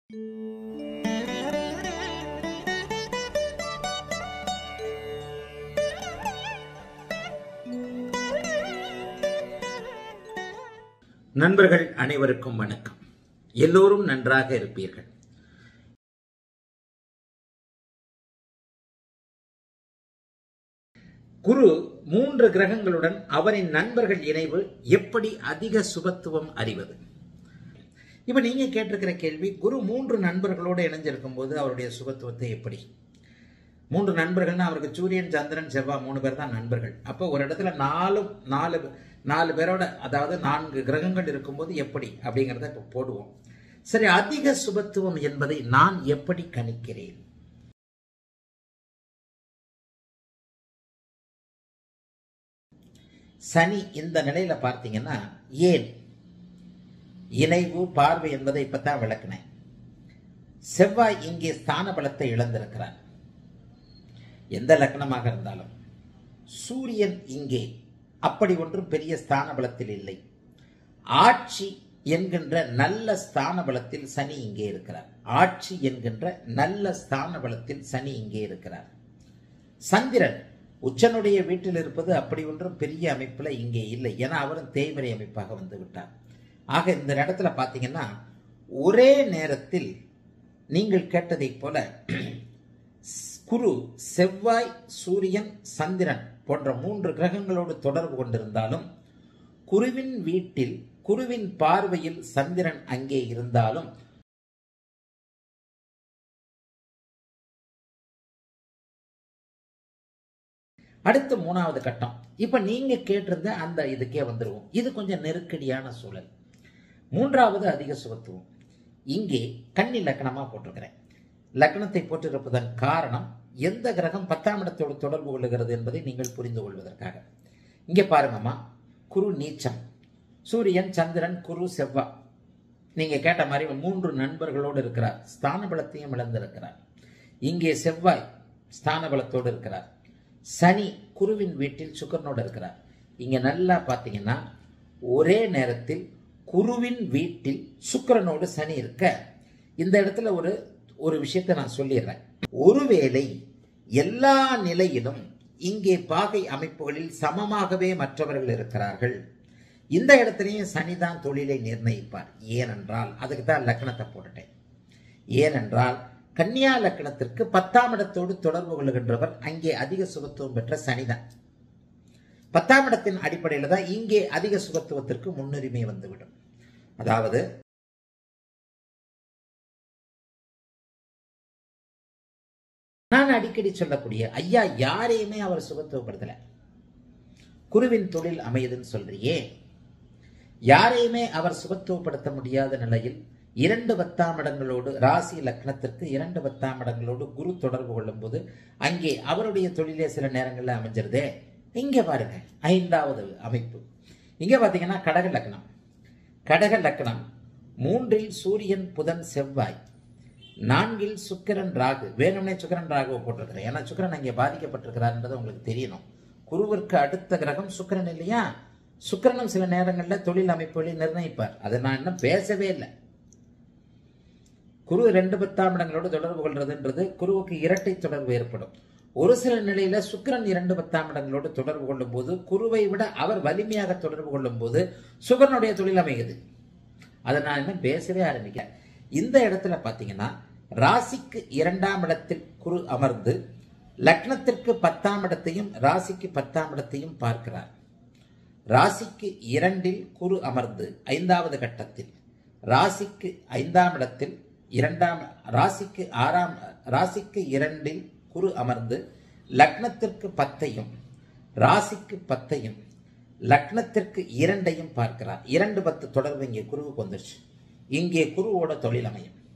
நண்பர்கள் அனைவருக்கும் வணக்கம் எல்லோரும் நன்றாக இருப்பீர்கள் குரு மூன்று கிரகங்களுடன் அவரின் நண்பர்கள் இணைவு எப்படி அதிக சுபத்துவம் அறிவது இப்ப நீங்க கேட்டிருக்கிற கேள்வி குரு மூன்று நண்பர்களோடு இணைஞ்சிருக்கும் போது அவருடைய சுபத்துவத்தை எப்படி மூன்று நண்பர்கள்னா அவருக்கு சூரியன் சந்திரன் செவ்வாய் மூணு பேர் தான் நண்பர்கள் அப்போ ஒரு இடத்துல நாலு நாலு நாலு பேரோட அதாவது நான்கு கிரகங்கள் இருக்கும்போது எப்படி அப்படிங்கிறத இப்போ போடுவோம் சரி அதிக சுபத்துவம் என்பதை நான் எப்படி கணிக்கிறேன் சனி இந்த நிலையில பார்த்தீங்கன்னா ஏன் இணைவு பார்வை என்பதை இப்பதான் விளக்குனேன் செவ்வாய் இங்கே ஸ்தான பலத்தை இழந்திருக்கிறார் எந்த லக்னமாக இருந்தாலும் சூரியன் இங்கே அப்படி ஒன்றும் பெரிய ஸ்தான பலத்தில் இல்லை ஆட்சி என்கின்ற நல்ல ஸ்தான பலத்தில் சனி இங்கே இருக்கிறார் ஆட்சி என்கின்ற நல்ல ஸ்தான பலத்தில் சனி இங்கே இருக்கிறார் சந்திரன் உச்சனுடைய வீட்டில் இருப்பது அப்படி ஒன்றும் பெரிய அமைப்புல இங்கே இல்லை ஏன்னா அவரும் தேய்மறை அமைப்பாக வந்து விட்டார் ஆக இந்த இடத்துல பார்த்தீங்கன்னா ஒரே நேரத்தில் நீங்கள் கேட்டதைப் போல குரு செவ்வாய் சூரியன் சந்திரன் போன்ற மூன்று கிரகங்களோடு தொடர்பு கொண்டிருந்தாலும் குருவின் வீட்டில் குருவின் பார்வையில் சந்திரன் அங்கே இருந்தாலும் அடுத்த மூணாவது கட்டம் இப்ப நீங்க கேட்டிருந்த அந்த இதுக்கே வந்துருவோம் இது கொஞ்சம் நெருக்கடியான சூழல் மூன்றாவது அதிக சுகத்துவம் இங்கே கன்னி லக்கணமா போட்டிருக்கிறேன் லக்னத்தை போட்டிருப்பதன் காரணம் எந்த கிரகம் பத்தாம் இடத்தோடு தொடர்பு கொள்ளுகிறது என்பதை நீங்கள் புரிந்து கொள்வதற்காக இங்கே பாருங்கம்மா குரு நீச்சம் சூரியன் சந்திரன் குரு செவ்வா நீங்க கேட்ட மாதிரி மூன்று நண்பர்களோடு இருக்கிறார் ஸ்தான பலத்தையும் இழந்திருக்கிறார் இங்கே செவ்வாய் ஸ்தான பலத்தோடு இருக்கிறார் சனி குருவின் வீட்டில் சுக்கரனோடு இருக்கிறார் இங்க நல்லா பார்த்தீங்கன்னா ஒரே நேரத்தில் குருவின் வீட்டில் சுக்கரனோடு சனி இருக்க இந்த இடத்துல ஒரு ஒரு விஷயத்தை நான் சொல்லிடுறேன் ஒருவேளை எல்லா நிலையிலும் இங்கே பாகை அமைப்புகளில் சமமாகவே மற்றவர்கள் இருக்கிறார்கள் இந்த இடத்துலையும் சனிதான் தொழிலை நிர்ணயிப்பார் ஏனென்றால் அதுக்கு தான் லக்கணத்தை போட்டுட்டேன் ஏனென்றால் கன்னியா லக்கணத்திற்கு பத்தாம் இடத்தோடு தொடர்பு கொள்கின்றவர் அங்கே அதிக சுகத்துவம் பெற்ற சனிதான் பத்தாம் இடத்தின் அடிப்படையில் தான் இங்கே அதிக சுகத்துவத்திற்கு முன்னுரிமை வந்துவிடும் அதாவது நான் அடிக்கடி சொல்லக்கூடிய ஐயா யாரையுமே அவர் சுகத்துவப்படுத்தல குருவின் தொழில் அமையுதுன்னு சொல்றியே யாரையுமே அவர் சுகத்துவப்படுத்த முடியாத நிலையில் இரண்டு பத்தாம் இடங்களோடு ராசி லக்னத்திற்கு இரண்டு பத்தாம் இடங்களோடு குரு தொடர்பு கொள்ளும் போது அங்கே அவருடைய தொழிலே சில நேரங்களில் அமைஞ்சிருதே இங்க பாருங்க ஐந்தாவது அமைப்பு இங்க பாத்தீங்கன்னா கடக லக்னம் கடக லக்னம் மூன்றில் சூரியன் புதன் செவ்வாய் நான்கில் சுக்கிரன் ராகு வேணும்னே சுக்கிரன் ராகுவை போட்டிருக்கிறேன் ஏன்னா சுக்கிரன் அங்கே பாதிக்கப்பட்டிருக்கிறார்ன்றது உங்களுக்கு தெரியணும் குருவிற்கு அடுத்த கிரகம் சுக்கிரன் இல்லையா சுக்கிரனும் சில நேரங்களில் தொழில் அமைப்புகளை நிர்ணயிப்பார் அதை நான் இன்னும் பேசவே இல்லை குரு ரெண்டு பத்தாம் இடங்களோடு தொடர்பு கொள்றதுன்றது குருவுக்கு இரட்டை தொடர்பு ஏற்படும் ஒரு சில நிலையில சுக்கிரன் இரண்டு பத்தாம் இடங்களோடு தொடர்பு கொள்ளும் போது குருவை விட அவர் வலிமையாக தொடர்பு கொள்ளும் போது சுகரனுடைய தொழில் அமையுது அதை நான் இன்னும் பேசவே ஆரம்பிக்க இந்த இடத்துல பாத்தீங்கன்னா ராசிக்கு இரண்டாம் இடத்தில் குரு அமர்ந்து லக்னத்திற்கு பத்தாம் இடத்தையும் ராசிக்கு பத்தாம் இடத்தையும் பார்க்கிறார் ராசிக்கு இரண்டில் குரு அமர்ந்து ஐந்தாவது கட்டத்தில் ராசிக்கு ஐந்தாம் இடத்தில் இரண்டாம் ராசிக்கு ஆறாம் ராசிக்கு இரண்டில் குரு அமர்ந்து லக்னத்திற்கு பத்தையும் ராசிக்கு பத்தையும் லக்னத்திற்கு இரண்டையும் பார்க்கிறார் இரண்டு பத்து தொடர்பு இங்கே குருவுக்கு வந்துருச்சு இங்கே குருவோட தொழில் அமையும்